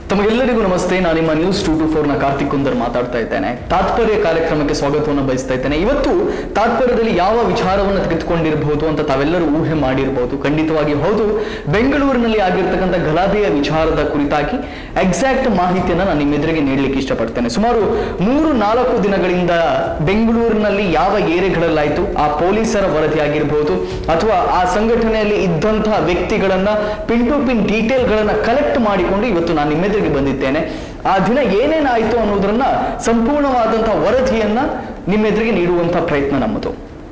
ತಮಗೆಲ್ಲರಿಗೂ ನಮಸ್ತೆ ನಾನು ನಿಮ್ಮ ನ್ಯೂಸ್ ಟೂ ಟು ಫೋರ್ನ ಕಾರ್ತಿಕ್ ಕುಂದರ್ ಮಾತಾಡ್ತಾ ಇದ್ದೇನೆ ತಾತ್ಪರ್ಯ ಕಾರ್ಯಕ್ರಮಕ್ಕೆ ಸ್ವಾಗತವನ್ನು ಬಯಸ್ತಾ ಇದ್ದೇನೆ ಇವತ್ತು ತಾತ್ಪರ್ಯದಲ್ಲಿ ಯಾವ ವಿಚಾರವನ್ನು ತೆಗೆದುಕೊಂಡಿರಬಹುದು ಅಂತ ತಾವೆಲ್ಲರೂ ಊಹೆ ಮಾಡಿರಬಹುದು ಖಂಡಿತವಾಗಿ ಹೌದು ಬೆಂಗಳೂರಿನಲ್ಲಿ ಆಗಿರ್ತಕ್ಕಂಥ ಗಲಾಭೆಯ ವಿಚಾರದ ಕುರಿತಾಗಿ ಎಕ್ಸಾಕ್ಟ್ ಮಾಹಿತಿಯನ್ನು ನಾನು ನಿಮ್ಮ ಎದುರಿಗೆ ನೀಡಲಿಕ್ಕೆ ಇಷ್ಟಪಡ್ತೇನೆ ಸುಮಾರು ಮೂರು ನಾಲ್ಕು ದಿನಗಳಿಂದ ಬೆಂಗಳೂರಿನಲ್ಲಿ ಯಾವ ಏರಿಯಾಗಳಲ್ಲಾಯಿತು ಆ ಪೊಲೀಸರ ವರದಿ ಆಗಿರಬಹುದು ಅಥವಾ ಆ ಸಂಘಟನೆಯಲ್ಲಿ ಇದ್ದಂತಹ ವ್ಯಕ್ತಿಗಳನ್ನ ಪಿನ್ ಟು ಪಿನ್ ಡೀಟೇಲ್ಗಳನ್ನ ಕಲೆಕ್ಟ್ ಮಾಡಿಕೊಂಡು ಇವತ್ತು ನಾನು ನಿಮ್ಮ ಎದುರಿಗೆ ಬಂದಿದ್ದೇನೆ ಆ ದಿನ ಏನೇನಾಯಿತು ಅನ್ನೋದನ್ನ ಸಂಪೂರ್ಣವಾದಂತಹ ವರದಿಯನ್ನ ನಿಮ್ಮ ಎದುರಿಗೆ ನೀಡುವಂತಹ ಪ್ರಯತ್ನ ನಮ್ಮದು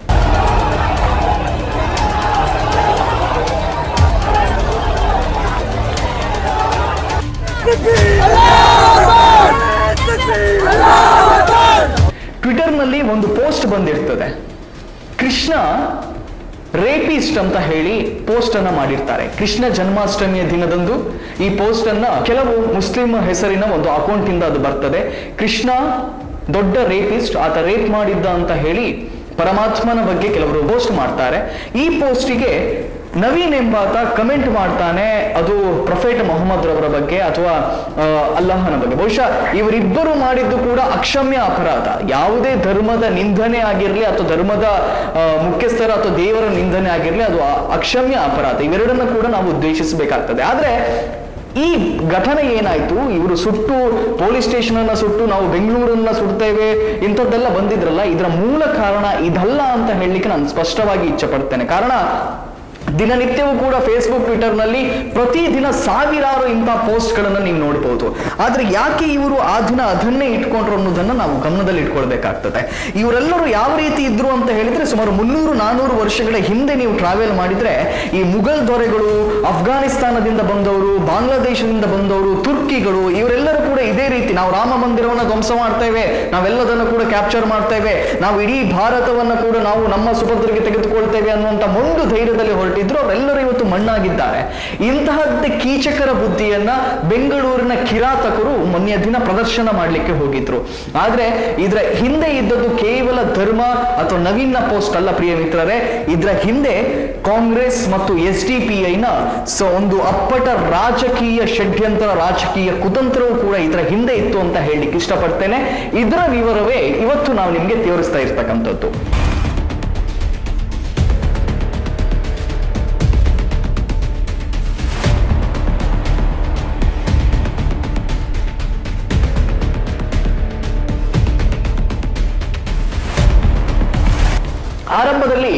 ಟ್ವಿಟರ್ನಲ್ಲಿ ಒಂದು ಪೋಸ್ಟ್ ಬಂದಿರ್ತದೆ ಕೃಷ್ಣ ರೇಪಿಸ್ಟ್ ಅಂತ ಹೇಳಿ ಪೋಸ್ಟ್ ಅನ್ನ ಮಾಡಿರ್ತಾರೆ ಕೃಷ್ಣ ಜನ್ಮಾಷ್ಟಮಿಯ ದಿನದಂದು ಈ ಪೋಸ್ಟ್ ಅನ್ನ ಕೆಲವು ಮುಸ್ಲಿಂ ಹೆಸರಿನ ಒಂದು ಅಕೌಂಟ್ ಇಂದ ಅದು ಬರ್ತದೆ ಕೃಷ್ಣ ದೊಡ್ಡ ರೇಪಿಸ್ಟ್ ಆತ ರೇಪ್ ಮಾಡಿದ್ದ ಅಂತ ಹೇಳಿ ಪರಮಾತ್ಮನ ಬಗ್ಗೆ ಕೆಲವರು ಪೋಸ್ಟ್ ಮಾಡ್ತಾರೆ ಈ ಪೋಸ್ಟಿಗೆ ನವೀನ್ ಎಂಬಾತ ಕಮೆಂಟ್ ಮಾಡ್ತಾನೆ ಅದು ಪ್ರೊಫೆಟ್ ಮೊಹಮ್ಮದ್ ರವರ ಬಗ್ಗೆ ಅಥವಾ ಆ, ಅಲ್ಲಾಹನ ಬಗ್ಗೆ ಬಹುಶಃ ಇವರಿಬ್ಬರು ಮಾಡಿದ್ದು ಕೂಡ ಅಕ್ಷಮ್ಯ ಅಪರಾಧ ಯಾವುದೇ ಧರ್ಮದ ನಿಂದನೆ ಆಗಿರಲಿ ಅಥವಾ ಧರ್ಮದ ಆ, ಮುಖ್ಯಸ್ಥರ ಅಥವಾ ದೇವರ ನಿಂದನೆ ಆಗಿರಲಿ ಅದು ಅ- ಅಕ್ಷಮ್ಯ ಅಪರಾಧ ಇವೆರಡನ್ನ ಕೂಡ ನಾವು ಉದ್ದೇಶಿಸಬೇಕಾಗ್ತದೆ ಆದ್ರೆ ಈ ಘಟನೆ ಏನಾಯ್ತು ಇವರು ಸುಟ್ಟು ಪೊಲೀಸ್ ಸ್ಟೇಷನ್ ಅನ್ನ ಸುಟ್ಟು ನಾವು ಬೆಂಗಳೂರನ್ನ ಸುಡ್ತೇವೆ ಇಂಥದ್ದೆಲ್ಲ ಬಂದಿದ್ರಲ್ಲ ಇದರ ಮೂಲ ಕಾರಣ ಇದಲ್ಲ ಅಂತ ಹೇಳಲಿಕ್ಕೆ ನಾನು ಸ್ಪಷ್ಟವಾಗಿ ಇಚ್ಛೆ ಪಡ್ತೇನೆ ಕಾರಣ ದಿನನಿತ್ಯವೂ ಕೂಡ ಫೇಸ್ಬುಕ್ ಟ್ವಿಟರ್ನಲ್ಲಿ ಪ್ರತಿದಿನ ಸಾವಿರಾರು ಇಂಥ ಪೋಸ್ಟ್ಗಳನ್ನು ನೀವು ನೋಡ್ಬೋದು ಆದ್ರೆ ಯಾಕೆ ಇವರು ಆ ದಿನ ಅದನ್ನೇ ಇಟ್ಕೊಂಡ್ರು ಅನ್ನೋದನ್ನ ನಾವು ಗಮನದಲ್ಲಿ ಇಟ್ಕೊಳ್ಬೇಕಾಗ್ತದೆ ಇವರೆಲ್ಲರೂ ಯಾವ ರೀತಿ ಇದ್ರು ಅಂತ ಹೇಳಿದ್ರೆ ಸುಮಾರು ಮುನ್ನೂರು ನಾನೂರು ವರ್ಷಗಳ ಹಿಂದೆ ನೀವು ಟ್ರಾವೆಲ್ ಮಾಡಿದ್ರೆ ಈ ಮುಘಲ್ ದೊರೆಗಳು ಅಫ್ಘಾನಿಸ್ತಾನದಿಂದ ಬಂದವರು ಬಾಂಗ್ಲಾದೇಶದಿಂದ ಬಂದವರು ತುರ್ಕಿಗಳು ಇವರೆಲ್ಲರೂ ಕೂಡ ಇದೇ ರೀತಿ ನಾವು ರಾಮ ಮಂದಿರವನ್ನು ಧ್ವಂಸ ಮಾಡ್ತೇವೆ ನಾವೆಲ್ಲದನ್ನು ಕೂಡ ಕ್ಯಾಪ್ಚರ್ ಮಾಡ್ತೇವೆ ನಾವು ಇಡೀ ಭಾರತವನ್ನ ಕೂಡ ನಾವು ನಮ್ಮ ಸುಭದ್ರಿಗೆ ತೆಗೆದುಕೊಳ್ತೇವೆ ಅನ್ನುವಂತ ಒಂದು ಧೈರ್ಯದಲ್ಲಿ ಹೊರಟಿದ್ರು ಅವರೆಲ್ಲರೂ ಇವತ್ತು ಮಣ್ಣಾಗಿದ್ದಾರೆ ಇಂತಹದ್ದೇ ಕೀಚಕರ ಬುದ್ಧಿಯನ್ನ ಬೆಂಗಳೂರಿನ ಕಿರಾತಕರು ಮೊನ್ನೆಯ ದಿನ ಪ್ರದರ್ಶನ ಮಾಡಲಿಕ್ಕೆ ಹೋಗಿದ್ರು ಆದ್ರೆ ಇದರ ಹಿಂದೆ ಇದ್ದದ್ದು ಕೇವಲ ಧರ್ಮ ಅಥವಾ ನವೀನ ಪೋಸ್ಟ್ ಅಲ್ಲ ಪ್ರಿಯ ಮಿತ್ರರೇ ಇದರ ಹಿಂದೆ ಕಾಂಗ್ರೆಸ್ ಮತ್ತು ಎಸ್ ಡಿ ಪಿ ಐನ ಸೊ ಒಂದು ಅಪ್ಪಟ ರಾಜಕೀಯ ಷಡ್ಯಂತ್ರ ರಾಜಕೀಯ ಕುತಂತ್ರವೂ ಕೂಡ ಇದರ ಹಿಂದೆ ಇತ್ತು ಅಂತ ಹೇಳಲಿಕ್ಕೆ ಇಷ್ಟಪಡ್ತೇನೆ ಇದರ ವಿವರವೇ ಇವತ್ತು ನಾವು ನಿಮಗೆ ತೋರಿಸ್ತಾ ಇರ್ತಕ್ಕಂಥದ್ದು ಆರಂಭದಲ್ಲಿ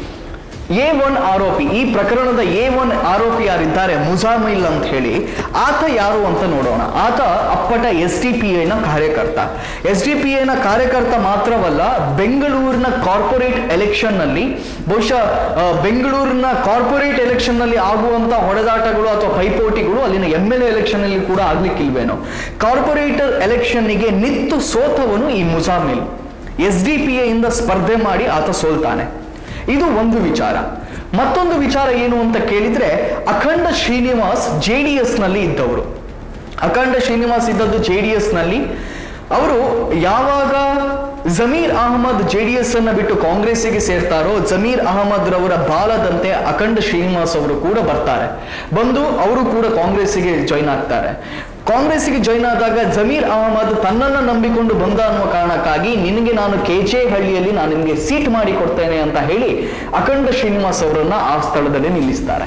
ಎ ಒನ್ ಆರೋಪಿ ಈ ಪ್ರಕರಣದ ಎ ಒನ್ ಆರೋಪಿ ಯಾರಿದ್ದಾರೆ ಮುಜಾಮಿಲ್ ಅಂತ ಹೇಳಿ ಆತ ಯಾರು ಅಂತ ನೋಡೋಣ ಆತ ಅಪ್ಪಟ ಎಸ್ ಡಿ ಪಿ ಐನ ಕಾರ್ಯಕರ್ತ ಎಸ್ ಡಿ ಪಿ ಐನ ಕಾರ್ಯಕರ್ತ ಮಾತ್ರವಲ್ಲ ಬೆಂಗಳೂರಿನ ಕಾರ್ಪೊರೇಟ್ ಎಲೆಕ್ಷನ್ ನಲ್ಲಿ ಬಹುಶಃ ಆ, ಬೆಂಗಳೂರಿನ ಕಾರ್ಪೊರೇಟ್ ಎಲೆಕ್ಷನ್ ನಲ್ಲಿ ಆಗುವಂತ ಹೊಡೆದಾಟಗಳು ಅಥವಾ ಪೈಪೋಟಿಗಳು ಅಲ್ಲಿನ ಎಂ ಎಲ್ ಎಲೆಕ್ಷನ್ ಅಲ್ಲಿ ಕೂಡ ಆಗ್ಲಿಕ್ಕಿಲ್ವೇನೋ ಕಾರ್ಪೊರೇಟರ್ ಎಲೆಕ್ಷನ್ನಿಗೆ ನಿತ್ತು ಸೋತವನು ಈ ಮುಜಾಮಿಲ್ ಎಸ್ ಡಿ ಪಿ ಇಂದ ಸ್ಪರ್ಧೆ ಮಾಡಿ ಆತ ಸೋಲ್ತಾನೆ ಇದು ಒಂದು ವಿಚಾರ ಮತ್ತೊಂದು ವಿಚಾರ ಏನು ಅಂತ ಕೇಳಿದ್ರೆ ಅಖಂಡ ಶ್ರೀನಿವಾಸ್ ಜೆ ಡಿ ಎಸ್ ನಲ್ಲಿ ಇದ್ದವರು ಅಖಂಡ ಶ್ರೀನಿವಾಸ್ ಇದ್ದದ್ದು ಜೆ ಡಿ ಎಸ್ ನಲ್ಲಿ ಅವರು ಯಾವಾಗ Zameer Ahmed J D S ಅನ್ನ ಬಿಟ್ಟು ಕಾಂಗ್ರೆಸ್ಸಿಗೆ ಸೇರ್ತಾರೋ ಜಮೀರ್ ಅಹಮದ್ ರವರ ಬಾಲದಂತೆ ಅಖಂಡ ಶ್ರೀನಿವಾಸ್ ಅವರು ಕೂಡ ಬರ್ತಾರೆ ಬಂದು ಅವರು ಕೂಡ ಕಾಂಗ್ರೆಸ್ಸಿಗೆ ಜಾಯ್ನ್ ಆಗ್ತಾರೆ ಕಾಂಗ್ರೆಸ್ಸಿಗೆ ಜಾಯ್ನ್ ಆದಾಗ ಜಮೀರ್ ಅಹಮದ್ ತನ್ನನ್ನು ನಂಬಿಕೊಂಡು ಬಂದ ಅನ್ನುವ ಕಾರಣಕ್ಕಾಗಿ ನಿನಗೆ ನಾನು ಕೆ ಜೆ ಹಳ್ಳಿಯಲ್ಲಿ ನಾನು ನಿಮಗೆ ಸೀಟ್ ಮಾಡಿ ಕೊಡ್ತೇನೆ ಅಂತ ಹೇಳಿ ಅಖಂಡ ಶ್ರೀನಿವಾಸ್ ಅವರನ್ನ ಆ ಸ್ಥಳದಲ್ಲಿ ನಿಲ್ಲಿಸ್ತಾರೆ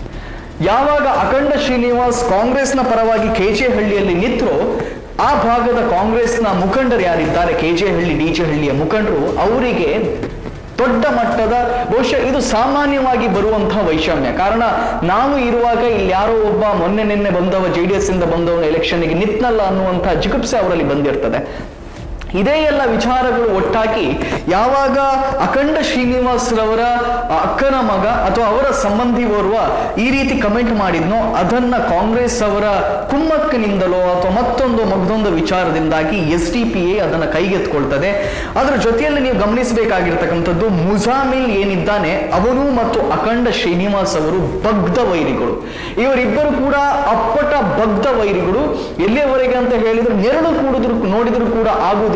ಯಾವಾಗ ಅಖಂಡ ಶ್ರೀನಿವಾಸ್ ಕಾಂಗ್ರೆಸ್ನ ಪರವಾಗಿ ಕೆಜೆ ಹಳ್ಳಿಯಲ್ಲಿ ನಿಂತರು ಆ ಭಾಗದ ಕಾಂಗ್ರೆಸ್ನ ಮುಖಂಡರು ಯಾರಿದ್ದಾರೆ ಕೆಜೆ ಹಳ್ಳಿ ಡಿಜೆ ಹಳ್ಳಿಯ ಮುಖಂಡರು ಅವರಿಗೆ ದೊಡ್ಡ ಮಟ್ಟದ ಬಹುಶಃ ಇದು ಸಾಮಾನ್ಯವಾಗಿ ಬರುವಂತಹ ವೈಷಮ್ಯ ಕಾರಣ ನಾನು ಇರುವಾಗ ಇಲ್ಲಿ ಯಾರೋ ಒಬ್ಬ ಮೊನ್ನೆ ನಿನ್ನೆ ಬಂದವ ಜೆ ಡಿ ಎಸ್ ಇಂದ ಬಂದವನ ಎಲೆಕ್ಷನ್ಗೆ ನಿತ್ನಲ್ಲ ಅನ್ನುವಂತಹ ಜಿಗುಪ್ಸೆ ಅವರಲ್ಲಿ ಬಂದಿರ್ತದೆ ಇದೇ ಎಲ್ಲ ವಿಚಾರಗಳು ಒಟ್ಟಾಗಿ ಯಾವಾಗ ಅಖಂಡ ಶ್ರೀನಿವಾಸ್ ರವರ ಅಕ್ಕನ ಮಗ ಅಥವಾ ಅವರ ಸಂಬಂಧಿ ಓರ್ವ ಈ ರೀತಿ ಕಮೆಂಟ್ ಮಾಡಿದ್ನೋ ಅದನ್ನ ಕಾಂಗ್ರೆಸ್ ಅವರ ಕುಮ್ಮಕ್ಕಿನಿಂದಲೋ ಅಥವಾ ಮತ್ತೊಂದು ಮಗದೊಂದು ವಿಚಾರದಿಂದಾಗಿ ಎಸ್ ಡಿ ಪಿ ಎ ಅದನ್ನ ಕೈಗೆತ್ಕೊಳ್ತದೆ ಅದರ ಜೊತೆಯಲ್ಲಿ ನೀವು ಗಮನಿಸಬೇಕಾಗಿರ್ತಕ್ಕಂಥದ್ದು ಮುಜಾಮಿಲ್ ಏನಿದ್ದಾನೆ ಅವನು ಮತ್ತು ಅಖಂಡ ಶ್ರೀನಿವಾಸ್ ಅವರು ಬಗ್ಧ ವೈರಿಗಳು ಇವರಿಬ್ಬರು ಕೂಡ ಅಪ್ಪಟ ಬಗ್ಧ ವೈರಿಗಳು ಎಲ್ಲಿಯವರೆಗೆ ಅಂತ ಹೇಳಿದ್ರೆ ನೆರಳು ಕೂಡಿದ್ರು ನೋಡಿದ್ರು ಕೂಡ ಆಗುವುದಿಲ್ಲ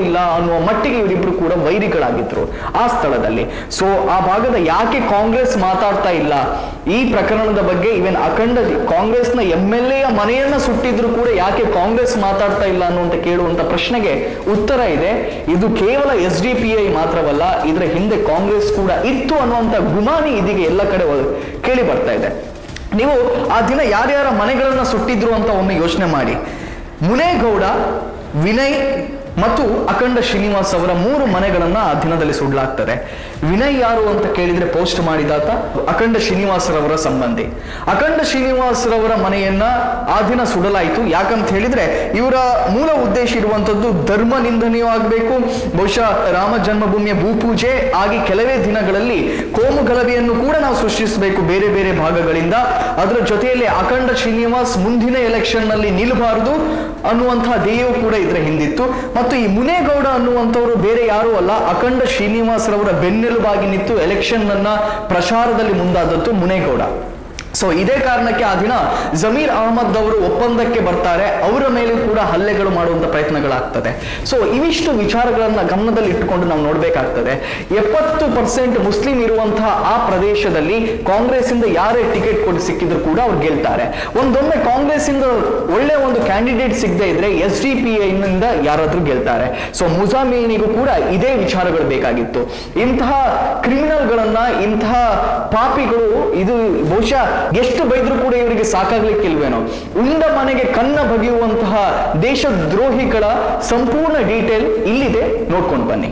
ಇಲ್ಲ ಅನ್ನುವ ಮಟ್ಟಿಗೆ ಇವರಿಬ್ರು ಕೂಡ ವೈರಿಗಳಾಗಿದ್ರು ಆ ಸ್ಥಳದಲ್ಲಿ ಸೊ ಆ ಭಾಗದ ಯಾಕೆ ಕಾಂಗ್ರೆಸ್ ಮಾತಾಡ್ತಾ ಇಲ್ಲ ಈ ಪ್ರಕರಣದ ಬಗ್ಗೆ ಇವನ್ ಅಖಂಡ ಕಾಂಗ್ರೆಸ್ನ ಎಂ ಎಲ್ ಎ ಮನೆಯನ್ನ ಸುಟ್ಟಿದ್ರು ಕೂಡ ಯಾಕೆ ಕಾಂಗ್ರೆಸ್ ಮಾತಾಡ್ತಾ ಇಲ್ಲ ಅನ್ನುವಂತ ಕೇಳುವಂತ ಪ್ರಶ್ನೆಗೆ ಉತ್ತರ ಇದೆ ಇದು ಕೇವಲ ಎಸ್ ಡಿ ಪಿ ಐ ಮಾತ್ರವಲ್ಲ ಇದರ ಹಿಂದೆ ಕಾಂಗ್ರೆಸ್ ಕೂಡ ಇತ್ತು ಅನ್ನುವಂತ ಗುಮಾನಿ ಇದೀಗ ಎಲ್ಲ ಕಡೆ ಒ- ಕೇಳಿ ಬರ್ತಾ ಇದೆ ನೀವು ಆ ದಿನ ಯಾರ್ಯಾರ ಮನೆಗಳನ್ನ ಸುಟ್ಟಿದ್ರು ಅಂತ ಒಮ್ಮೆ ಯೋಚನೆ ಮಾಡಿ ಮುನೇಗೌಡ ವಿನಯ್ ಮತ್ತು ಅಖಂಡ ಶ್ರೀನಿವಾಸ್ ಅವರ ಮೂರು ಮನೆಗಳನ್ನ ಆ ದಿನದಲ್ಲಿ ಸುಡಲಾಗ್ತದೆ ವಿನಯ್ ಯಾರು ಅಂತ ಕೇಳಿದ್ರೆ ಪೋಸ್ಟ್ ಮಾಡಿದಾತ ಅಖಂಡ ಶ್ರೀನಿವಾಸರವರ ಸಂಬಂಧಿ ಅಖಂಡ ಶ್ರೀನಿವಾಸರವರ ಮನೆಯನ್ನ ಆ ದಿನ ಸುಡಲಾಯಿತು ಯಾಕಂತ ಹೇಳಿದ್ರೆ ಇವರ ಮೂಲ ಉದ್ದೇಶ ಇರುವಂತದ್ದು ಧರ್ಮ ನಿಂದನೆಯೂ ಆಗಬೇಕು ಬಹುಶಃ ರಾಮ ಜನ್ಮಭೂಮಿಯ ಭೂಪೂಜೆ ಆಗಿ ಕೆಲವೇ ದಿನಗಳಲ್ಲಿ ಕೋಮು ಗಲಭೆಯನ್ನು ಕೂಡ ನಾವು ಸೃಷ್ಟಿಸಬೇಕು ಬೇರೆ ಬೇರೆ ಭಾಗಗಳಿಂದ ಅದರ ಜೊತೆಯಲ್ಲಿ ಅಖಂಡ ಶ್ರೀನಿವಾಸ್ ಮುಂದಿನ ಎಲೆಕ್ಷನ್ ನಲ್ಲಿ ನಿಲ್ಲಬಾರದು ಅನ್ನುವಂತಹ ಧ್ಯೇಯವು ಕೂಡ ಇದರ ಹಿಂದಿತ್ತು ಮತ್ತು ಈ ಮುನೇಗೌಡ ಅನ್ನುವಂಥವರು ಬೇರೆ ಯಾರೂ ಅಲ್ಲ ಅಖಂಡ ಶ್ರೀನಿವಾಸರವರ ಬೆನ್ನೆಲುಬಾಗಿ ನಿಂತು ಎಲೆಕ್ಷನ್ ಅನ್ನ ಪ್ರಚಾರದಲ್ಲಿ ಮುಂದಾದದ್ದು ಮುನೇಗೌಡ ಸೊ ಇದೇ ಕಾರಣಕ್ಕೆ ಆ ದಿನ ಜಮೀರ್ ಅಹಮದ್ ಅವರು ಒಪ್ಪಂದಕ್ಕೆ ಬರ್ತಾರೆ ಅವರ ಮೇಲೂ ಕೂಡ ಹಲ್ಲೆಗಳು ಮಾಡುವಂತ ಪ್ರಯತ್ನಗಳಾಗ್ತದೆ ಸೊ ಇವಿಷ್ಟು ವಿಚಾರಗಳನ್ನ ಗಮನದಲ್ಲಿ ಇಟ್ಟುಕೊಂಡು ನಾವು ನೋಡ್ಬೇಕಾಗ್ತದೆ ಎಪ್ಪತ್ತು ಪರ್ಸೆಂಟ್ ಮುಸ್ಲಿಂ ಇರುವಂತಹ ಆ ಪ್ರದೇಶದಲ್ಲಿ ಕಾಂಗ್ರೆಸ್ ಇಂದ ಯಾರೇ ಟಿಕೆಟ್ ಕೊಟ್ಟು ಸಿಕ್ಕಿದ್ರು ಕೂಡ ಅವ್ರು ಗೆಲ್ತಾರೆ ಒಂದೊಮ್ಮೆ ಕಾಂಗ್ರೆಸ್ ಇಂದ ಒಳ್ಳೆ ಒಂದು ಕ್ಯಾಂಡಿಡೇಟ್ ಸಿಗದೆ ಇದ್ರೆ ಎಸ್ ಡಿ ಪಿ ಐನಿಂದ ಯಾರಾದ್ರೂ ಗೆಲ್ತಾರೆ ಸೊ ಮುಜಾಮೀನಿಗೂ ಕೂಡ ಇದೇ ವಿಚಾರಗಳು ಬೇಕಾಗಿತ್ತು ಇಂತಹ ಕ್ರಿಮಿನಲ್ಗಳನ್ನ ಇಂತಹ ಪಾಪಿಗಳು ಇದು ಬಹುಶಃ ಎಷ್ಟು ಬೈದ್ರು ಕೂಡ ಇವರಿಗೆ ಸಾಕಾಗ್ಲಿಕ್ಕಿಲ್ವೇನೋ ಉಂಡ ಮನೆಗೆ ಕನ್ನ ಬಗೆಯುವಂತಹ ದೇಶದ್ರೋಹಿಗಳ ಸಂಪೂರ್ಣ ಡೀಟೇಲ್ ಇಲ್ಲಿದೆ ನೋಡ್ಕೊಂಡು ಬನ್ನಿ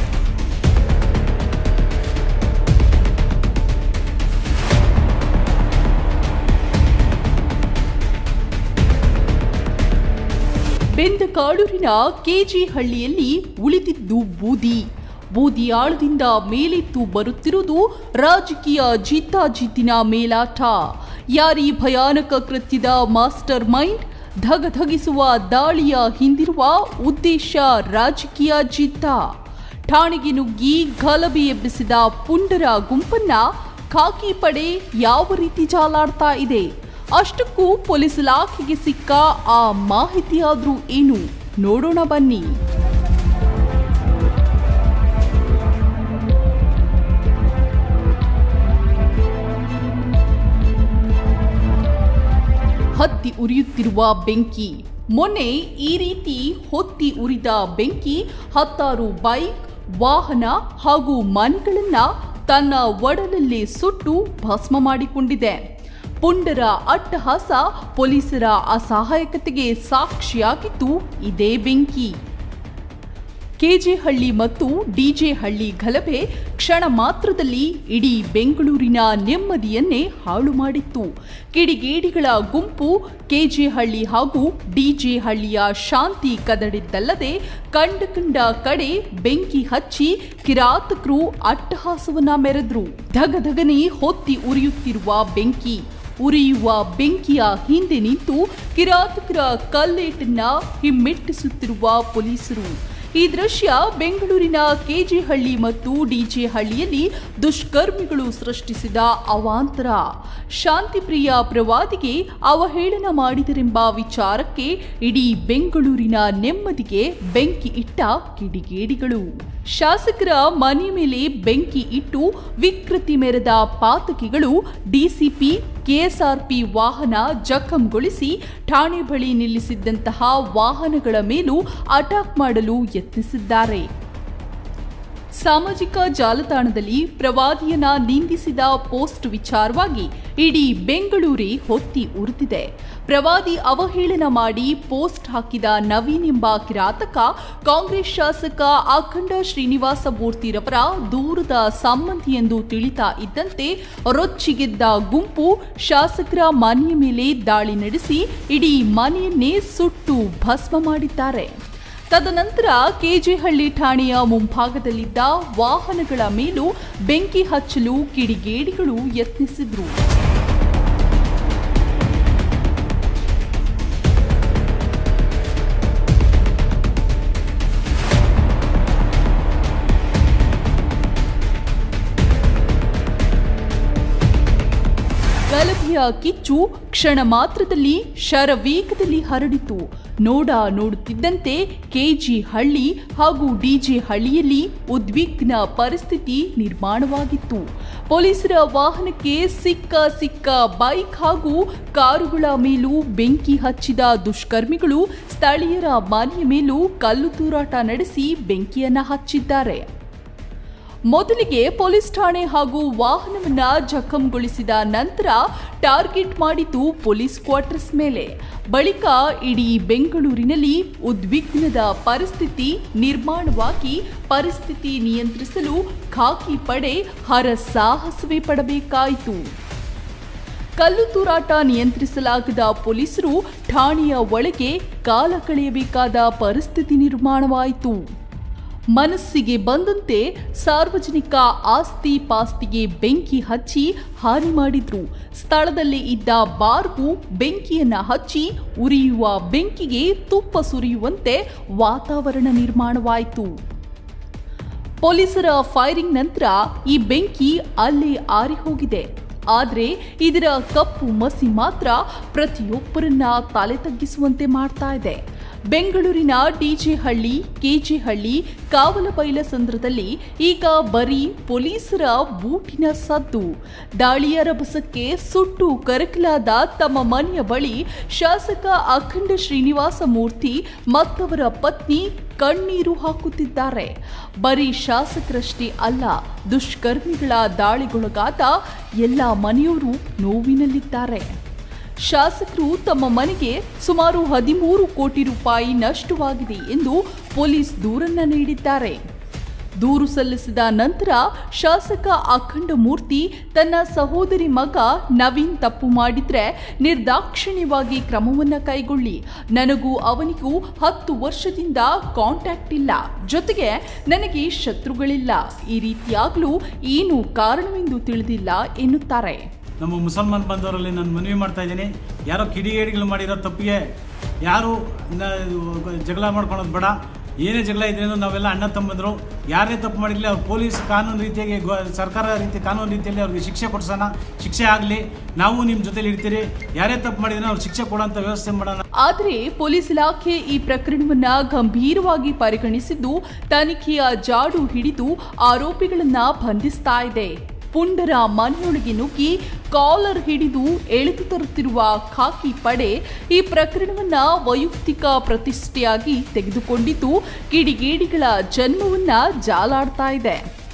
ಬೆಂದಕಾಡೂರಿನ ಕೆಜಿ ಹಳ್ಳಿಯಲ್ಲಿ ಉಳಿದಿದ್ದು ಬೂದಿ ಬೂದಿಯಾಳದಿಂದ ಮೇಲೆತ್ತು ಬರುತ್ತಿರುವುದು ರಾಜಕೀಯ ಜಿದ್ದಾಜಿದ್ದಿನ ಮೇಲಾಟ ಯಾರಿ ಭಯಾನಕ ಕೃತ್ಯದ ಮಾಸ್ಟರ್ ಮೈಂಡ್ ಧಗಧಗಿಸುವ ದಾಳಿಯ ಹಿಂದಿರುವ ಉದ್ದೇಶ ರಾಜಕೀಯ ಜಿದ್ದ ಠಾಣೆಗೆ ನುಗ್ಗಿ ಗಲಭೆ ಎಬ್ಬಿಸಿದ ಪುಂಡರ ಗುಂಪನ್ನ ಖಾಕಿ ಪಡೆ ಯಾವ ರೀತಿ ಜಾಲಾಡ್ತಾ ಇದೆ ಅಷ್ಟಕ್ಕೂ ಪೊಲೀಸ್ ಇಲಾಖೆಗೆ ಸಿಕ್ಕ ಆ ಮಾಹಿತಿಯಾದ್ರೂ ಏನು ನೋಡೋಣ ಬನ್ನಿ ಹತ್ತಿ ಉರಿಯುತ್ತಿರುವ ಬೆಂಕಿ ಮೊನ್ನೆ ಈ ರೀತಿ ಹೊತ್ತಿ ಉರಿದ ಬೆಂಕಿ ಹತ್ತಾರು ಬೈಕ್ ವಾಹನ ಹಾಗೂ ಮನೆಗಳನ್ನ ತನ್ನ ಒಡಲಲ್ಲಿ ಸುಟ್ಟು ಭಸ್ಮ ಮಾಡಿಕೊಂಡಿದೆ ಪುಂಡರ ಅಟ್ಟಹಾಸ ಪೊಲೀಸರ ಅಸಹಾಯಕತೆಗೆ ಸಾಕ್ಷಿಯಾಗಿದ್ದು ಇದೇ ಬೆಂಕಿ ಕೆಜೆಹಳ್ಳಿ ಮತ್ತು ಡಿಜೆಹಳ್ಳಿ ಗಲಭೆ ಕ್ಷಣ ಮಾತ್ರದಲ್ಲಿ ಇಡೀ ಬೆಂಗಳೂರಿನ ನೆಮ್ಮದಿಯನ್ನೇ ಹಾಳು ಮಾಡಿತ್ತು ಕಿಡಿಗೇಡಿಗಳ ಗುಂಪು ಕೆಜೆಹಳ್ಳಿ ಹಾಗೂ ಡಿಜೆಹಳ್ಳಿಯ ಶಾಂತಿ ಕದಡಿದ್ದಲ್ಲದೆ ಕಂಡ ಕಂಡ ಕಡೆ ಬೆಂಕಿ ಹಚ್ಚಿ ಕಿರಾತಕರು ಅಟ್ಟಹಾಸವನ್ನ ಮೆರೆದ್ರು ಧಗಧಗನೆ ಹೊತ್ತಿ ಉರಿಯುತ್ತಿರುವ ಬೆಂಕಿ ಉರಿಯುವ ಬೆಂಕಿಯ ಹಿಂದೆ ನಿಂತು ಕಿರಾತಕರ ಕಲ್ಲೇಟನ್ನ ಹಿಮ್ಮೆಟ್ಟಿಸುತ್ತಿರುವ ಪೊಲೀಸರು ಈ ದೃಶ್ಯ ಬೆಂಗಳೂರಿನ ಕೆಜಿಹಳ್ಳಿ ಮತ್ತು ಡಿಜೆಹಳ್ಳಿಯಲ್ಲಿ ದುಷ್ಕರ್ಮಿಗಳು ಸೃಷ್ಟಿಸಿದ ಅವಾಂತರ ಶಾಂತಿಪ್ರಿಯ ಪ್ರವಾದಿಗೆ ಅವಹೇಳನ ಮಾಡಿದರೆಂಬ ವಿಚಾರಕ್ಕೆ ಇಡೀ ಬೆಂಗಳೂರಿನ ನೆಮ್ಮದಿಗೆ ಬೆಂಕಿ ಇಟ್ಟ ಕಿಡಿಗೇಡಿಗಳು ಶಾಸಕರ ಮನೆ ಮೇಲೆ ಬೆಂಕಿ ಇಟ್ಟು ವಿಕೃತಿ ಮೆರೆದ ಪಾತಕಿಗಳು ಡಿಸಿಪಿ ಕೆಎಸ್ಆರ್ಪಿ ವಾಹನ ಜಖಂಗೊಳಿಸಿ ಠಾಣೆ ಬಳಿ ನಿಲ್ಲಿಸಿದ್ದಂತಹ ವಾಹನಗಳ ಮೇಲೂ ಅಟ್ಯಾಕ್ ಮಾಡಲು ಯತ್ನಿಸಿದ್ದಾರೆ ಸಾಮಾಜಿಕ ಜಾಲತಾಣದಲ್ಲಿ ಪ್ರವಾದಿಯನ್ನ ನಿಂದಿಸಿದ ಪೋಸ್ಟ್ ವಿಚಾರವಾಗಿ ಇಡೀ ಬೆಂಗಳೂರೇ ಹೊತ್ತಿ ಉರಿದಿದೆ ಪ್ರವಾದಿ ಅವಹೇಳನ ಮಾಡಿ ಪೋಸ್ಟ್ ಹಾಕಿದ ನವೀನ್ ಎಂಬ ಕಿರಾತಕ ಕಾಂಗ್ರೆಸ್ ಶಾಸಕ ಅಖಂಡ ಶ್ರೀನಿವಾಸ ಮೂರ್ತಿರವರ ದೂರದ ಸಂಬಂಧಿ ಎಂದು ತಿಳಿತಾ ಇದ್ದಂತೆ ರೊಚ್ಚಿಗೆದ್ದ ಗುಂಪು ಶಾಸಕರ ಮನೆಯ ಮೇಲೆ ದಾಳಿ ನಡೆಸಿ ಇಡೀ ಮನೆಯನ್ನೇ ಸುಟ್ಟು ಭಸ್ಮ ಮಾಡಿದ್ದಾರೆ ತದನಂತರ ಕೆಜೆಹಳ್ಳಿ ಠಾಣೆಯ ಮುಂಭಾಗದಲ್ಲಿದ್ದ ವಾಹನಗಳ ಮೇಲೂ ಬೆಂಕಿ ಹಚ್ಚಲು ಕಿಡಿಗೇಡಿಗಳು ಯತ್ನಿಸಿದ್ರು ಗಲಭೆಯ ಕಿಚ್ಚು ಕ್ಷಣ ಮಾತ್ರದಲ್ಲಿ ಶರವೇಗದಲ್ಲಿ ಹರಡಿತು ನೋಡ ನೋಡುತ್ತಿದ್ದಂತೆ ಕೆಜಿ ಹಳ್ಳಿ ಹಾಗೂ ಡಿಜೆ ಹಳ್ಳಿಯಲ್ಲಿ ಉದ್ವಿಗ್ನ ಪರಿಸ್ಥಿತಿ ನಿರ್ಮಾಣವಾಗಿತ್ತು ಪೊಲೀಸರ ವಾಹನಕ್ಕೆ ಸಿಕ್ಕ ಸಿಕ್ಕ ಬೈಕ್ ಹಾಗೂ ಕಾರುಗಳ ಮೇಲೂ ಬೆಂಕಿ ಹಚ್ಚಿದ ದುಷ್ಕರ್ಮಿಗಳು ಸ್ಥಳೀಯರ ಮನೆಯ ಮೇಲೂ ಕಲ್ಲು ತೂರಾಟ ನಡೆಸಿ ಬೆಂಕಿಯನ್ನ ಹಚ್ಚಿದ್ದಾರೆ ಮೊದಲಿಗೆ ಪೊಲೀಸ್ ಠಾಣೆ ಹಾಗೂ ವಾಹನವನ್ನ ಜಖಂಗೊಳಿಸಿದ ನಂತರ ಟಾರ್ಗೆಟ್ ಮಾಡಿದ್ದು ಪೊಲೀಸ್ ಕ್ವಾರ್ಟರ್ಸ್ ಮೇಲೆ ಬಳಿಕ ಇಡೀ ಬೆಂಗಳೂರಿನಲ್ಲಿ ಉದ್ವಿಗ್ನದ ಪರಿಸ್ಥಿತಿ ನಿರ್ಮಾಣವಾಗಿ ಪರಿಸ್ಥಿತಿ ನಿಯಂತ್ರಿಸಲು ಖಾಕಿ ಪಡೆ ಹರಸಾಹಸವೇ ಪಡಬೇಕಾಯಿತು ಕಲ್ಲು ತೂರಾಟ ನಿಯಂತ್ರಿಸಲಾಗದ ಪೊಲೀಸರು ಠಾಣೆಯ ಒಳಗೆ ಕಾಲ ಕಳೆಯಬೇಕಾದ ಪರಿಸ್ಥಿತಿ ನಿರ್ಮಾಣವಾಯಿತು ಮನಸ್ಸಿಗೆ ಬಂದಂತೆ ಸಾರ್ವಜನಿಕ ಆಸ್ತಿ ಪಾಸ್ತಿಗೆ ಬೆಂಕಿ ಹಚ್ಚಿ ಹಾನಿ ಮಾಡಿದ್ರು ಸ್ಥಳದಲ್ಲಿ ಇದ್ದ ಬಾರ್ಗೂ ಬೆಂಕಿಯನ್ನ ಹಚ್ಚಿ ಉರಿಯುವ ಬೆಂಕಿಗೆ ತುಪ್ಪ ಸುರಿಯುವಂತೆ ವಾತಾವರಣ ನಿರ್ಮಾಣವಾಯಿತು ಪೊಲೀಸರ ಫೈರಿಂಗ್ ನಂತರ ಈ ಬೆಂಕಿ ಅಲ್ಲೇ ಆರಿ ಹೋಗಿದೆ ಆದರೆ ಇದರ ಕಪ್ಪು ಮಸಿ ಮಾತ್ರ ಪ್ರತಿಯೊಬ್ಬರನ್ನ ತಲೆ ತಗ್ಗಿಸುವಂತೆ ಮಾಡ್ತಾ ಇದೆ ಬೆಂಗಳೂರಿನ ಡಿಜೆ ಹಳ್ಳಿ ಕೆಜೆ ಹಳ್ಳಿ ಕಾವಲಬೈಲಸಂದ್ರದಲ್ಲಿ ಈಗ ಬರೀ ಪೊಲೀಸರ ಬೂಟಿನ ಸದ್ದು ದಾಳಿಯ ರಭಸಕ್ಕೆ ಸುಟ್ಟು ಕರಕಲಾದ ತಮ್ಮ ಮನೆಯ ಬಳಿ ಶಾಸಕ ಅಖಂಡ ಶ್ರೀನಿವಾಸ ಮೂರ್ತಿ ಮತ್ತವರ ಪತ್ನಿ ಕಣ್ಣೀರು ಹಾಕುತ್ತಿದ್ದಾರೆ ಬರೀ ಶಾಸಕರಷ್ಟೇ ಅಲ್ಲ ದುಷ್ಕರ್ಮಿಗಳ ದಾಳಿಗೊಳಗಾದ ಎಲ್ಲ ಮನೆಯವರು ನೋವಿನಲ್ಲಿದ್ದಾರೆ ಶಾಸಕರು ತಮ್ಮ ಮನೆಗೆ ಸುಮಾರು ಹದಿಮೂರು ಕೋಟಿ ರೂಪಾಯಿ ನಷ್ಟವಾಗಿದೆ ಎಂದು ಪೊಲೀಸ್ ದೂರನ್ನ ನೀಡಿದ್ದಾರೆ ದೂರು ಸಲ್ಲಿಸಿದ ನಂತರ ಶಾಸಕ ಅಖಂಡ ಮೂರ್ತಿ ತನ್ನ ಸಹೋದರಿ ಮಗ ನವೀನ್ ತಪ್ಪು ಮಾಡಿದ್ರೆ ನಿರ್ದಾಕ್ಷಿಣ್ಯವಾಗಿ ಕ್ರಮವನ್ನ ಕೈಗೊಳ್ಳಿ ನನಗೂ ಅವನಿಗೂ ಹತ್ತು ವರ್ಷದಿಂದ ಕಾಂಟ್ಯಾಕ್ಟ್ ಇಲ್ಲ ಜೊತೆಗೆ ನನಗೆ ಶತ್ರುಗಳಿಲ್ಲ ಈ ರೀತಿಯಾಗಲೂ ಏನು ಕಾರಣವೆಂದು ತಿಳಿದಿಲ್ಲ ಎನ್ನುತ್ತಾರೆ ನಮ್ಮ ಮುಸಲ್ಮಾನ್ ಬಂದವರಲ್ಲಿ ನಾನು ಮನವಿ ಮಾಡ್ತಾ ಇದ್ದೀನಿ ಯಾರೋ ಕಿಡಿಗೇಡಿಗಳು ಮಾಡಿರೋ ತಪ್ಪಿಗೆ ಯಾರು ನ- ಜಗಳ ಮಾಡ್ಕೊಳೋದು ಬೇಡ ಏನೇ ಜಗಳ ಇದ್ರೇನು ನಾವೆಲ್ಲ ಅಣ್ಣ ತಮ್ಮಂದರು ಯಾರೇ ತಪ್ಪು ಮಾಡಿರಲಿ ಅವ್ರು ಪೊಲೀಸ್ ಕಾನೂನು ರೀತಿಯಾಗಿ ಗೊ ಸರ್ಕಾರ ರೀತಿ ಕಾನೂನು ರೀತಿಯಲ್ಲಿ ಅವ್ರಿಗೆ ಶಿಕ್ಷೆ ಕೊಡ್ಸೋಣ ಶಿಕ್ಷೆ ಆಗಲಿ ನಾವು ನಿಮ್ಮ ಜೊತೆಲಿ ಇರ್ತೀರಿ ಯಾರೇ ತಪ್ಪು ಮಾಡಿದ್ರೆ ಅವ್ರು ಶಿಕ್ಷೆ ಕೊಡೋಂಥ ವ್ಯವಸ್ಥೆ ಮಾಡೋಣ ಆದರೆ ಪೊಲೀಸ್ ಇಲಾಖೆ ಈ ಪ್ರಕರಣವನ್ನ ಗಂಭೀರವಾಗಿ ಪರಿಗಣಿಸಿದ್ದು ತನಿಖೆಯ ಜಾಡು ಹಿಡಿದು ಆರೋಪಿಗಳನ್ನ ಬಂಧಿಸ್ತಾ ಇದೆ ಪುಂಡರ ಮನೆಯೊಳಗೆ ನುಗ್ಗಿ ಕಾಲರ್ ಹಿಡಿದು ಎಳೆದು ತರುತ್ತಿರುವ ಖಾಕಿ ಪಡೆ ಈ ಪ್ರಕರಣವನ್ನ ವೈಯಕ್ತಿಕ ಪ್ರತಿಷ್ಠೆಯಾಗಿ ತೆಗೆದುಕೊಂಡಿದ್ದು ಕಿಡಿಗೇಡಿಗಳ ಜನ್ಮವನ್ನ ಜಾಲಾಡ್ತಾ ಇದೆ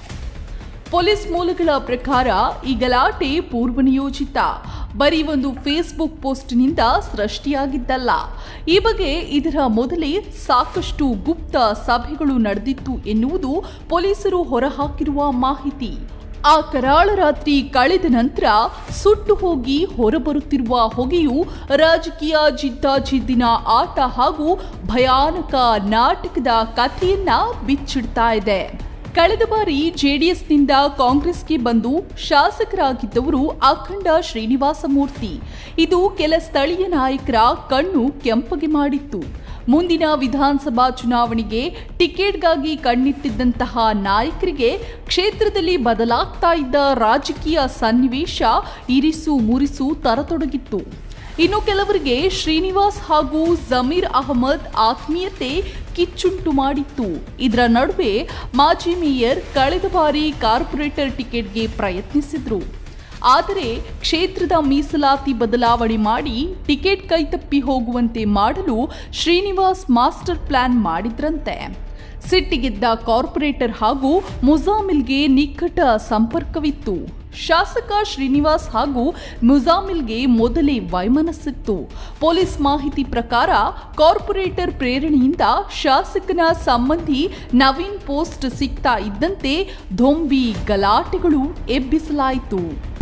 ಪೊಲೀಸ್ ಮೂಲಗಳ ಪ್ರಕಾರ ಈ ಗಲಾಟೆ ಪೂರ್ವನಿಯೋಜಿತ ಬರೀ ಒಂದು ಫೇಸ್ಬುಕ್ ಪೋಸ್ಟ್ನಿಂದ ಸೃಷ್ಟಿಯಾಗಿದ್ದಲ್ಲ ಈ ಬಗ್ಗೆ ಇದರ ಮೊದಲೇ ಸಾಕಷ್ಟು ಗುಪ್ತ ಸಭೆಗಳು ನಡೆದಿತ್ತು ಎನ್ನುವುದು ಪೊಲೀಸರು ಹೊರಹಾಕಿರುವ ಮಾಹಿತಿ ಆ ಕರಾಳ ರಾತ್ರಿ ಕಳೆದ ನಂತರ ಸುಟ್ಟು ಹೋಗಿ ಹೊರಬರುತ್ತಿರುವ ಹೊಗೆಯು ರಾಜಕೀಯ ಜಿದ್ದಾಜಿದ್ದಿನ ಆಟ ಹಾಗೂ ಭಯಾನಕ ನಾಟಕದ ಕಥೆಯನ್ನ ಬಿಚ್ಚಿಡ್ತಾ ಇದೆ ಕಳೆದ ಬಾರಿ ಜೆಡಿಎಸ್ನಿಂದ ಕಾಂಗ್ರೆಸ್ಗೆ ಬಂದು ಶಾಸಕರಾಗಿದ್ದವರು ಅಖಂಡ ಶ್ರೀನಿವಾಸ ಮೂರ್ತಿ ಇದು ಕೆಲ ಸ್ಥಳೀಯ ನಾಯಕರ ಕಣ್ಣು ಕೆಂಪಗೆ ಮಾಡಿತ್ತು ಮುಂದಿನ ವಿಧಾನಸಭಾ ಚುನಾವಣೆಗೆ ಟಿಕೆಟ್ಗಾಗಿ ಕಣ್ಣಿಟ್ಟಿದ್ದಂತಹ ನಾಯಕರಿಗೆ ಕ್ಷೇತ್ರದಲ್ಲಿ ಬದಲಾಗ್ತಾ ಇದ್ದ ರಾಜಕೀಯ ಸನ್ನಿವೇಶ ಇರಿಸು ಮುರಿಸು ತರತೊಡಗಿತ್ತು ಇನ್ನು ಕೆಲವರಿಗೆ ಶ್ರೀನಿವಾಸ್ ಹಾಗೂ ಜಮೀರ್ ಅಹಮದ್ ಆತ್ಮೀಯತೆ ಕಿಚ್ಚುಂಟು ಮಾಡಿತ್ತು ಇದರ ನಡುವೆ ಮಾಜಿ ಮೇಯರ್ ಕಳೆದ ಬಾರಿ ಕಾರ್ಪೊರೇಟರ್ ಟಿಕೆಟ್ಗೆ ಪ್ರಯತ್ನಿಸಿದ್ರು ಆದರೆ ಕ್ಷೇತ್ರದ ಮೀಸಲಾತಿ ಬದಲಾವಣೆ ಮಾಡಿ ಟಿಕೆಟ್ ಕೈತಪ್ಪಿ ಹೋಗುವಂತೆ ಮಾಡಲು ಶ್ರೀನಿವಾಸ್ ಮಾಸ್ಟರ್ ಪ್ಲಾನ್ ಮಾಡಿದ್ರಂತೆ ಸಿಟ್ಟಿಗೆದ್ದ ಕಾರ್ಪೊರೇಟರ್ ಹಾಗೂ ಮುಜಾಮಿಲ್ಗೆ ನಿಕಟ ಸಂಪರ್ಕವಿತ್ತು ಶಾಸಕ ಶ್ರೀನಿವಾಸ್ ಹಾಗೂ ಮುಜಾಮಿಲ್ಗೆ ಮೊದಲೇ ವೈಮನಸ್ಸಿತ್ತು ಪೊಲೀಸ್ ಮಾಹಿತಿ ಪ್ರಕಾರ ಕಾರ್ಪೊರೇಟರ್ ಪ್ರೇರಣೆಯಿಂದ ಶಾಸಕನ ಸಂಬಂಧಿ ನವೀನ್ ಪೋಸ್ಟ್ ಸಿಗ್ತಾ ಇದ್ದಂತೆ ಧೊಂಬಿ ಗಲಾಟೆಗಳು ಎಬ್ಬಿಸಲಾಯಿತು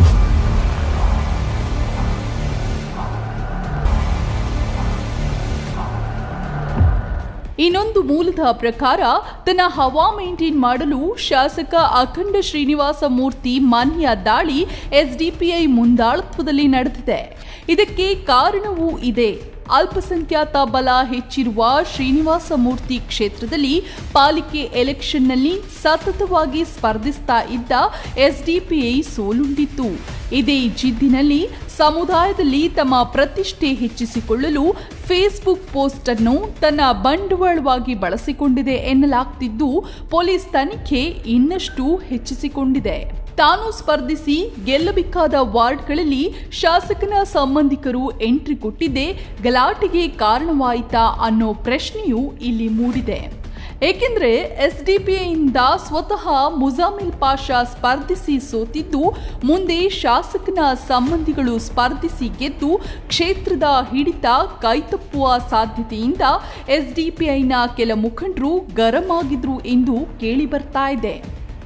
ಇನ್ನೊಂದು ಮೂಲದ ಪ್ರಕಾರ ತನ್ನ ಹವಾ ಮೇಂಟೈನ್ ಮಾಡಲು ಶಾಸಕ ಅಖಂಡ ಶ್ರೀನಿವಾಸ ಮೂರ್ತಿ ಮಾನ್ಯ ದಾಳಿ ಎಸ್ಡಿಪಿಐ ಮುಂದಾಳತ್ವದಲ್ಲಿ ನಡೆದಿದೆ ಇದಕ್ಕೆ ಕಾರಣವೂ ಇದೆ ಅಲ್ಪಸಂಖ್ಯಾತ ಬಲ ಹೆಚ್ಚಿರುವ ಶ್ರೀನಿವಾಸ ಮೂರ್ತಿ ಕ್ಷೇತ್ರದಲ್ಲಿ ಪಾಲಿಕೆ ಎಲೆಕ್ಷನ್ನಲ್ಲಿ ಸತತವಾಗಿ ಸ್ಪರ್ಧಿಸ್ತಾ ಇದ್ದ ಎಸ್ಡಿಪಿಐ ಸೋಲುಂಡಿತ್ತು ಇದೇ ಜಿದ್ದಿನಲ್ಲಿ ಸಮುದಾಯದಲ್ಲಿ ತಮ್ಮ ಪ್ರತಿಷ್ಠೆ ಹೆಚ್ಚಿಸಿಕೊಳ್ಳಲು ಫೇಸ್ಬುಕ್ ಪೋಸ್ಟ್ ಅನ್ನು ತನ್ನ ಬಂಡವಾಳವಾಗಿ ಬಳಸಿಕೊಂಡಿದೆ ಎನ್ನಲಾಗ್ತಿದ್ದು ಪೊಲೀಸ್ ತನಿಖೆ ಇನ್ನಷ್ಟು ಹೆಚ್ಚಿಸಿಕೊಂಡಿದೆ ತಾನು ಸ್ಪರ್ಧಿಸಿ ಗೆಲ್ಲಬೇಕಾದ ವಾರ್ಡ್ಗಳಲ್ಲಿ ಶಾಸಕನ ಸಂಬಂಧಿಕರು ಎಂಟ್ರಿ ಕೊಟ್ಟಿದ್ದೇ ಗಲಾಟೆಗೆ ಕಾರಣವಾಯಿತಾ ಅನ್ನೋ ಪ್ರಶ್ನೆಯೂ ಇಲ್ಲಿ ಮೂಡಿದೆ ಏಕೆಂದರೆ ಎಸ್ಡಿಪಿಐಯಿಂದ ಸ್ವತಃ ಮುಜಾಮಿಲ್ ಪಾಷಾ ಸ್ಪರ್ಧಿಸಿ ಸೋತಿದ್ದು ಮುಂದೆ ಶಾಸಕನ ಸಂಬಂಧಿಗಳು ಸ್ಪರ್ಧಿಸಿ ಗೆದ್ದು ಕ್ಷೇತ್ರದ ಹಿಡಿತ ಕೈತಪ್ಪುವ ಸಾಧ್ಯತೆಯಿಂದ ಎಸ್ಡಿಪಿಐನ ಕೆಲ ಮುಖಂಡರು ಗರಂ ಆಗಿದ್ರು ಎಂದು ಕೇಳಿ ಬರ್ತಾ ಇದೆ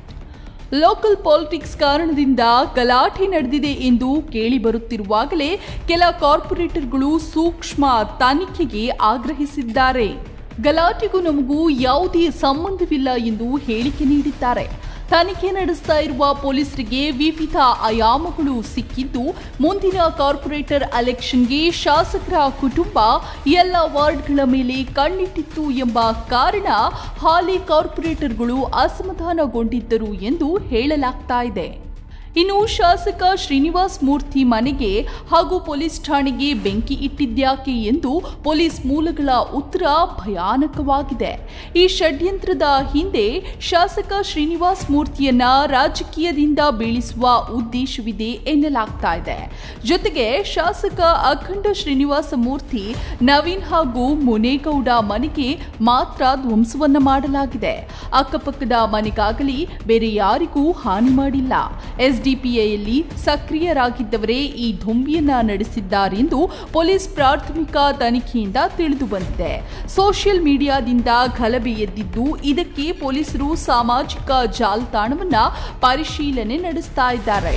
ಲೋಕಲ್ ಪಾಲಿಟಿಕ್ಸ್ ಕಾರಣದಿಂದ ಗಲಾಟೆ ನಡೆದಿದೆ ಎಂದು ಕೇಳಿ ಬರುತ್ತಿರುವಾಗಲೇ ಕೆಲ ಕಾರ್ಪೊರೇಟರ್ಗಳು ಸೂಕ್ಷ್ಮ ತನಿಖೆಗೆ ಆಗ್ರಹಿಸಿದ್ದಾರೆ ಗಲಾಟೆಗೂ ನಮಗೂ ಯಾವುದೇ ಸಂಬಂಧವಿಲ್ಲ ಎಂದು ಹೇಳಿಕೆ ನೀಡಿದ್ದಾರೆ ತನಿಖೆ ನಡೆಸ್ತಾ ಇರುವ ಪೊಲೀಸರಿಗೆ ವಿವಿಧ ಆಯಾಮಗಳು ಸಿಕ್ಕಿದ್ದು ಮುಂದಿನ ಕಾರ್ಪೊರೇಟರ್ ಎಲೆಕ್ಷನ್ಗೆ ಶಾಸಕರ ಕುಟುಂಬ ಎಲ್ಲ ವಾರ್ಡ್ಗಳ ಮೇಲೆ ಕಣ್ಣಿಟ್ಟಿತ್ತು ಎಂಬ ಕಾರಣ ಹಾಲಿ ಕಾರ್ಪೊರೇಟರ್ಗಳು ಅಸಮಾಧಾನಗೊಂಡಿದ್ದರು ಎಂದು ಹೇಳಲಾಗ್ತಾ ಇದೆ ಇನ್ನು ಶಾಸಕ ಶ್ರೀನಿವಾಸ್ ಮೂರ್ತಿ ಮನೆಗೆ ಹಾಗೂ ಪೊಲೀಸ್ ಠಾಣೆಗೆ ಬೆಂಕಿ ಇಟ್ಟಿದ್ಯಾಕೆ ಎಂದು ಪೊಲೀಸ್ ಮೂಲಗಳ ಉತ್ತರ ಭಯಾನಕವಾಗಿದೆ ಈ ಷಡ್ಯಂತ್ರದ ಹಿಂದೆ ಶಾಸಕ ಶ್ರೀನಿವಾಸ್ ಮೂರ್ತಿಯನ್ನ ರಾಜಕೀಯದಿಂದ ಬೀಳಿಸುವ ಉದ್ದೇಶವಿದೆ ಎನ್ನಲಾಗ್ತಾ ಇದೆ ಜೊತೆಗೆ ಶಾಸಕ ಅಖಂಡ ಶ್ರೀನಿವಾಸ ಮೂರ್ತಿ ನವೀನ್ ಹಾಗೂ ಮುನೇಗೌಡ ಮನೆಗೆ ಮಾತ್ರ ಧ್ವಂಸವನ್ನ ಮಾಡಲಾಗಿದೆ ಅಕ್ಕಪಕ್ಕದ ಮನೆಗಾಗಲಿ ಬೇರೆ ಯಾರಿಗೂ ಹಾನಿ ಮಾಡಿಲ್ಲ ಎಸ್ಡಿಪಿಐಯಲ್ಲಿ ಸಕ್ರಿಯರಾಗಿದ್ದವರೇ ಈ ಧೊಂಬಿಯನ್ನ ನಡೆಸಿದ್ದಾರೆಂದು ಪೊಲೀಸ್ ಪ್ರಾಥಮಿಕ ತನಿಖೆಯಿಂದ ತಿಳಿದು ಬಂದಿದೆ ಸೋಷಿಯಲ್ ಮೀಡಿಯಾದಿಂದ ಗಲಭೆ ಎದ್ದಿದ್ದು ಇದಕ್ಕೆ ಪೊಲೀಸರು ಸಾಮಾಜಿಕ ಜಾಲತಾಣವನ್ನ ಪರಿಶೀಲನೆ ನಡೆಸ್ತಾ ಇದ್ದಾರೆ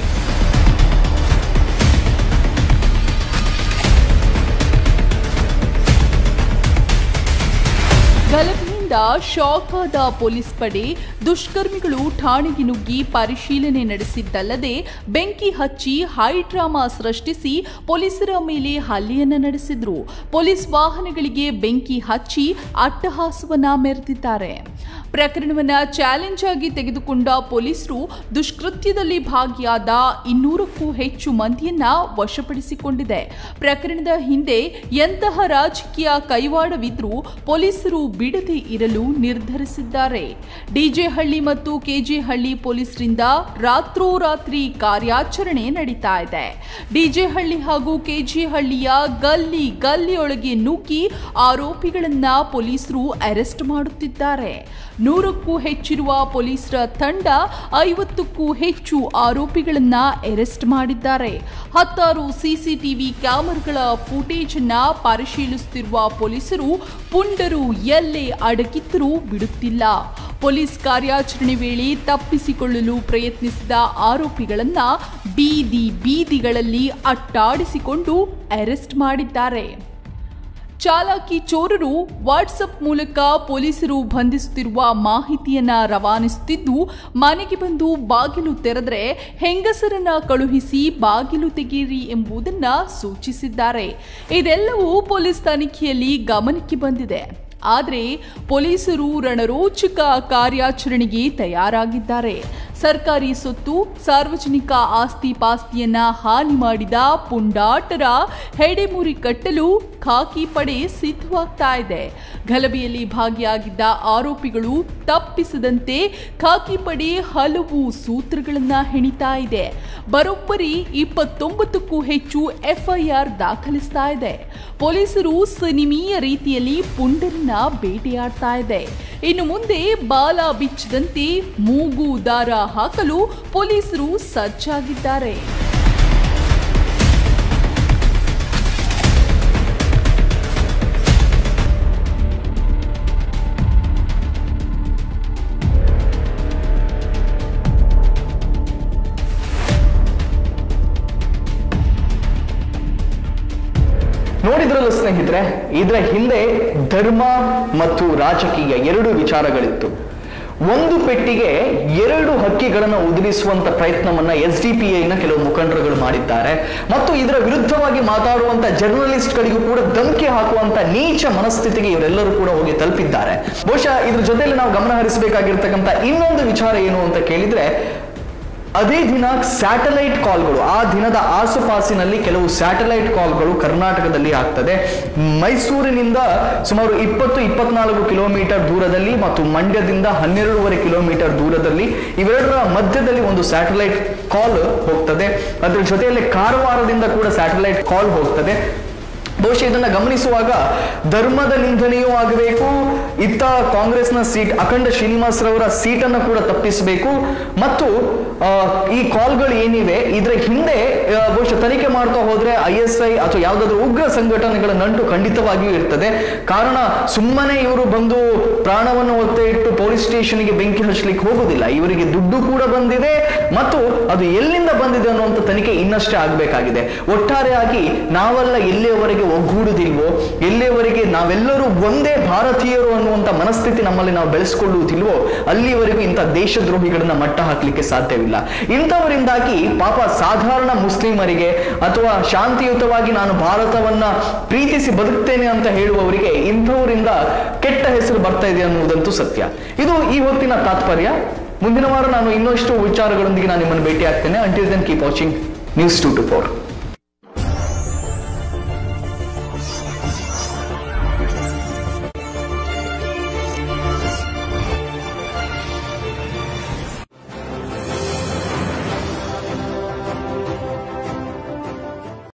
ಗಲಭೆಯಿಂದ ಶಾಕ್ ಆದ ಪೊಲೀಸ್ ಪಡೆ ದುಷ್ಕರ್ಮಿಗಳು ಠಾಣೆಗೆ ನುಗ್ಗಿ ಪರಿಶೀಲನೆ ನಡೆಸಿದ್ದಲ್ಲದೆ ಬೆಂಕಿ ಹಚ್ಚಿ ಹೈ ಡ್ರಾಮಾ ಸೃಷ್ಟಿಸಿ ಪೊಲೀಸರ ಮೇಲೆ ಹಲ್ಲೆಯನ್ನ ನಡೆಸಿದ್ರು ಪೊಲೀಸ್ ವಾಹನಗಳಿಗೆ ಬೆಂಕಿ ಹಚ್ಚಿ ಅಟ್ಟಹಾಸವನ್ನ ಮೆರೆದಿದ್ದಾರೆ ಪ್ರಕರಣವನ್ನ ಚಾಲೆಂಜ್ ಆಗಿ ತೆಗೆದುಕೊಂಡ ಪೊಲೀಸರು ದುಷ್ಕೃತ್ಯದಲ್ಲಿ ಭಾಗಿಯಾದ ಇನ್ನೂರಕ್ಕೂ ಹೆಚ್ಚು ಮಂದಿಯನ್ನ ವಶಪಡಿಸಿಕೊಂಡಿದೆ ಪ್ರಕರಣದ ಹಿಂದೆ ಎಂತಹ ರಾಜಕೀಯ ಕೈವಾಡವಿದ್ರೂ ಪೊಲೀಸರು ಬಿಡದೆ ಇರಲು ನಿರ್ಧರಿಸಿದ್ದಾರೆ ಡಿಜೆಹಳ್ಳಿ ಮತ್ತು ಕೆಜೆಹಳ್ಳಿ ಪೊಲೀಸರಿಂದ ರಾತ್ರೋರಾತ್ರಿ ಕಾರ್ಯಾಚರಣೆ ನಡೀತಾ ಇದೆ ಡಿಜೆಹಳ್ಳಿ ಹಾಗೂ ಕೆಜಿಹಳ್ಳಿಯ ಗಲ್ಲಿ ಗಲ್ಲಿಯೊಳಗೆ ನುಗ್ಗಿ ಆರೋಪಿಗಳನ್ನ ಪೊಲೀಸರು ಅರೆಸ್ಟ್ ಮಾಡುತ್ತಿದ್ದಾರೆ ನೂರಕ್ಕೂ ಹೆಚ್ಚಿರುವ ಪೊಲೀಸರ ತಂಡ ಐವತ್ತಕ್ಕೂ ಹೆಚ್ಚು ಆರೋಪಿಗಳನ್ನ ಅರೆಸ್ಟ್ ಮಾಡಿದ್ದಾರೆ ಹತ್ತಾರು ಸಿಸಿಟಿವಿ ಕ್ಯಾಮೆರಾಗಳ ಫುಟೇಜ್ ಅನ್ನ ಪರಿಶೀಲಿಸುತ್ತಿರುವ ಪೊಲೀಸರು ಪುಂಡರು ಎಲ್ಲೇ ಅಡಗಿದ್ದರೂ ಬಿಡುತ್ತಿಲ್ಲ ಪೊಲೀಸ್ ಕಾರ್ಯಾಚರಣೆ ವೇಳೆ ತಪ್ಪಿಸಿಕೊಳ್ಳಲು ಪ್ರಯತ್ನಿಸಿದ ಆರೋಪಿಗಳನ್ನ ಬೀದಿ ಬೀದಿಗಳಲ್ಲಿ ಅಟ್ಟಾಡಿಸಿಕೊಂಡು ಅರೆಸ್ಟ್ ಮಾಡಿದ್ದಾರೆ ಚಾಲಾಕಿ ಚೋರರು ವಾಟ್ಸಪ್ ಮೂಲಕ ಪೊಲೀಸರು ಬಂಧಿಸುತ್ತಿರುವ ಮಾಹಿತಿಯನ್ನ ರವಾನಿಸುತ್ತಿದ್ದು ಮನೆಗೆ ಬಂದು ಬಾಗಿಲು ತೆರೆದರೆ ಹೆಂಗಸರನ್ನ ಕಳುಹಿಸಿ ಬಾಗಿಲು ತೆಗೆಯಿರಿ ಎಂಬುದನ್ನ ಸೂಚಿಸಿದ್ದಾರೆ ಇದೆಲ್ಲವೂ ಪೊಲೀಸ್ ತನಿಖೆಯಲ್ಲಿ ಗಮನಕ್ಕೆ ಬಂದಿದೆ ಆದರೆ ಪೊಲೀಸರು ರಣರೋಚಕ ಕಾರ್ಯಾಚರಣೆಗೆ ತಯಾರಾಗಿದ್ದಾರೆ ಸರ್ಕಾರಿ ಸೊತ್ತು ಸಾರ್ವಜನಿಕ ಆಸ್ತಿ ಪಾಸ್ತಿಯನ್ನ ಹಾನಿ ಮಾಡಿದ ಪುಂಡಾಟರ ಹೆಡೆಮುರಿ ಕಟ್ಟಲು ಖಾಕಿ ಪಡೆ ಸಿದ್ಧವಾಗ್ತಾ ಇದೆ ಗಲಭೆಯಲ್ಲಿ ಭಾಗಿಯಾಗಿದ್ದ ಆರೋಪಿಗಳು ತಪ್ಪಿಸದಂತೆ ಖಾಕಿ ಪಡೆ ಹಲವು ಸೂತ್ರಗಳನ್ನ ಹೆಣಿತಾ ಇದೆ ಬರೋಬ್ಬರಿ ಇಪ್ಪತ್ತೊಂಬತ್ತಕ್ಕೂ ಹೆಚ್ಚು ಎಫ್ಐಆರ್ ದಾಖಲಿಸ್ತಾ ಇದೆ ಪೊಲೀಸರು ಸಿನಿಮೀಯ ರೀತಿಯಲ್ಲಿ ಪುಂಡರನ್ನ ಬೇಟೆಯಾಡ್ತಾ ಇದೆ ಇನ್ನು ಮುಂದೆ ಬಾಲ ಬಿಚ್ಚದಂತೆ ಮೂಗು ದಾರ ಹಾಕಲು ಪೊಲೀಸರು ಸಜ್ಜಾಗಿದ್ದಾರೆ ನೋಡಿದ್ರಲ್ಲ ಸ್ನೇಹಿತರೆ ಇದರ ಹಿಂದೆ ಧರ್ಮ ಮತ್ತು ರಾಜಕೀಯ ಎರಡು ವಿಚಾರಗಳಿತ್ತು ಒಂದು ಪೆಟ್ಟಿಗೆ ಎರಡು ಹಕ್ಕಿಗಳನ್ನು ಉದುರಿಸುವಂತ ಪ್ರಯತ್ನವನ್ನ ಎಸ್ ಡಿ ಪಿ ಐನ ಕೆಲವು ಮುಖಂಡರುಗಳು ಮಾಡಿದ್ದಾರೆ ಮತ್ತು ಇದರ ವಿರುದ್ಧವಾಗಿ ಮಾತಾಡುವಂತ ಜರ್ನಲಿಸ್ಟ್ಗಳಿಗೂ ಕೂಡ ಧಮಕಿ ಹಾಕುವಂತ ನೀಚ ಮನಸ್ಥಿತಿಗೆ ಇವರೆಲ್ಲರೂ ಕೂಡ ಹೋಗಿ ತಲುಪಿದ್ದಾರೆ ಬಹುಶಃ ಇದ್ರ ಜೊತೆಯಲ್ಲಿ ನಾವು ಗಮನ ಹರಿಸಬೇಕಾಗಿರ್ತಕ್ಕಂಥ ಇನ್ನೊಂದು ವಿಚಾರ ಏನು ಅಂತ ಕೇಳಿದ್ರೆ ಅದೇ ದಿನ ಸ್ಯಾಟಲೈಟ್ ಕಾಲ್ಗಳು ಆ ದಿನದ ಆಸುಪಾಸಿನಲ್ಲಿ ಕೆಲವು ಸ್ಯಾಟಲೈಟ್ ಕಾಲ್ಗಳು ಕರ್ನಾಟಕದಲ್ಲಿ ಆಗ್ತದೆ ಮೈಸೂರಿನಿಂದ ಸುಮಾರು ಇಪ್ಪತ್ತು ಇಪ್ಪತ್ನಾಲ್ಕು ಕಿಲೋಮೀಟರ್ ದೂರದಲ್ಲಿ ಮತ್ತು ಮಂಡ್ಯದಿಂದ ಹನ್ನೆರಡೂವರೆ ಕಿಲೋಮೀಟರ್ ದೂರದಲ್ಲಿ ಇವೆರಡರ ಮಧ್ಯದಲ್ಲಿ ಒಂದು ಸ್ಯಾಟಲೈಟ್ ಕಾಲ್ ಹೋಗ್ತದೆ ಅದ್ರ ಜೊತೆಯಲ್ಲಿ ಕಾರವಾರದಿಂದ ಕೂಡ ಸ್ಯಾಟಲೈಟ್ ಕಾಲ್ ಹೋಗ್ತದೆ ಬಹುಶಃ ಇದನ್ನ ಗಮನಿಸುವಾಗ ಧರ್ಮದ ನಿಂದನೆಯೂ ಆಗಬೇಕು ಇತ್ತ ಕಾಂಗ್ರೆಸ್ನ ಸೀಟ್ ಅಖಂಡ ಶ್ರೀನಿವಾಸ್ ರವರ ಸೀಟನ್ನು ಕೂಡ ತಪ್ಪಿಸಬೇಕು ಮತ್ತು ಆ, ಈ ಕಾಲ್ಗಳು ಏನಿವೆ ಇದರ ಹಿಂದೆ ಆ, ಬಹುಶಃ ತನಿಖೆ ಮಾಡ್ತಾ ಹೋದ್ರೆ ಐ ಎಸ್ ಐ ಅಥವಾ ಯಾವುದಾದ್ರೂ ಉಗ್ರ ಸಂಘಟನೆಗಳ ನಂಟು ಖಂಡಿತವಾಗಿಯೂ ಇರ್ತದೆ ಕಾರಣ ಸುಮ್ಮನೆ ಇವರು ಬಂದು ಪ್ರಾಣವನ್ನು ಒತ್ತೆ ಇಟ್ಟು ಪೊಲೀಸ್ ಸ್ಟೇಷನ್ಗೆ ಬೆಂಕಿ ಹಚ್ಚಲಿಕ್ಕೆ ಹೋಗುದಿಲ್ಲ ಇವರಿಗೆ ದುಡ್ಡು ಕೂಡ ಬಂದಿದೆ ಮತ್ತು ಅದು ಎಲ್ಲಿಂದ ಬಂದಿದೆ ಅನ್ನುವಂಥ ತನಿಖೆ ಇನ್ನಷ್ಟೇ ಆಗಬೇಕಾಗಿದೆ ಒಟ್ಟಾರೆಯಾಗಿ ನಾವೆಲ್ಲ ಎಲ್ಲಿಯವರೆಗೆ ಒಗ್ಗೂಡುವುದಿಲ್ವೋ ಎಲ್ಲಿಯವರೆಗೆ ನಾವೆಲ್ಲರೂ ಒಂದೇ ಭಾರತೀಯರು ಅನ್ನುವಂಥ ಮನಸ್ಥಿತಿ ನಮ್ಮಲ್ಲಿ ನಾವು ಬೆಳೆಸ್ಕೊಳ್ಳುವುದಿಲ್ವೋ ಅಲ್ಲಿವರೆಗೂ ಇಂಥ ದೇಶದ್ರೋಹಿಗಳನ್ನ ಮಟ್ಟ ಹಾಕಲಿಕ್ಕೆ ಸಾಧ್ಯವಿಲ್ಲ ಇಂಥವರಿಂದಾಗಿ ಪಾಪ ಸಾಧಾರಣ ಮುಸ್ಲಿಮರಿಗೆ ಅಥವಾ ಶಾಂತಿಯುತವಾಗಿ ನಾನು ಭಾರತವನ್ನ ಪ್ರೀತಿಸಿ ಬದುಕ್ತೇನೆ ಅಂತ ಹೇಳುವವರಿಗೆ ಇಂಥವರಿಂದ ಕೆಟ್ಟ ಹೆಸರು ಬರ್ತಾ ಇದೆ ಅನ್ನುವುದಂತೂ ಸತ್ಯ ಇದು ಈ ಹೊತ್ತಿನ ತಾತ್ಪರ್ಯ ಮುಂದಿನ ವಾರ ನಾನು ಇನ್ನಷ್ಟು ವಿಚಾರಗಳೊಂದಿಗೆ ನಾನು ನಿಮ್ಮನ್ನು ಭೇಟಿ ಆಗ್ತೇನೆ until then keep watching news two two four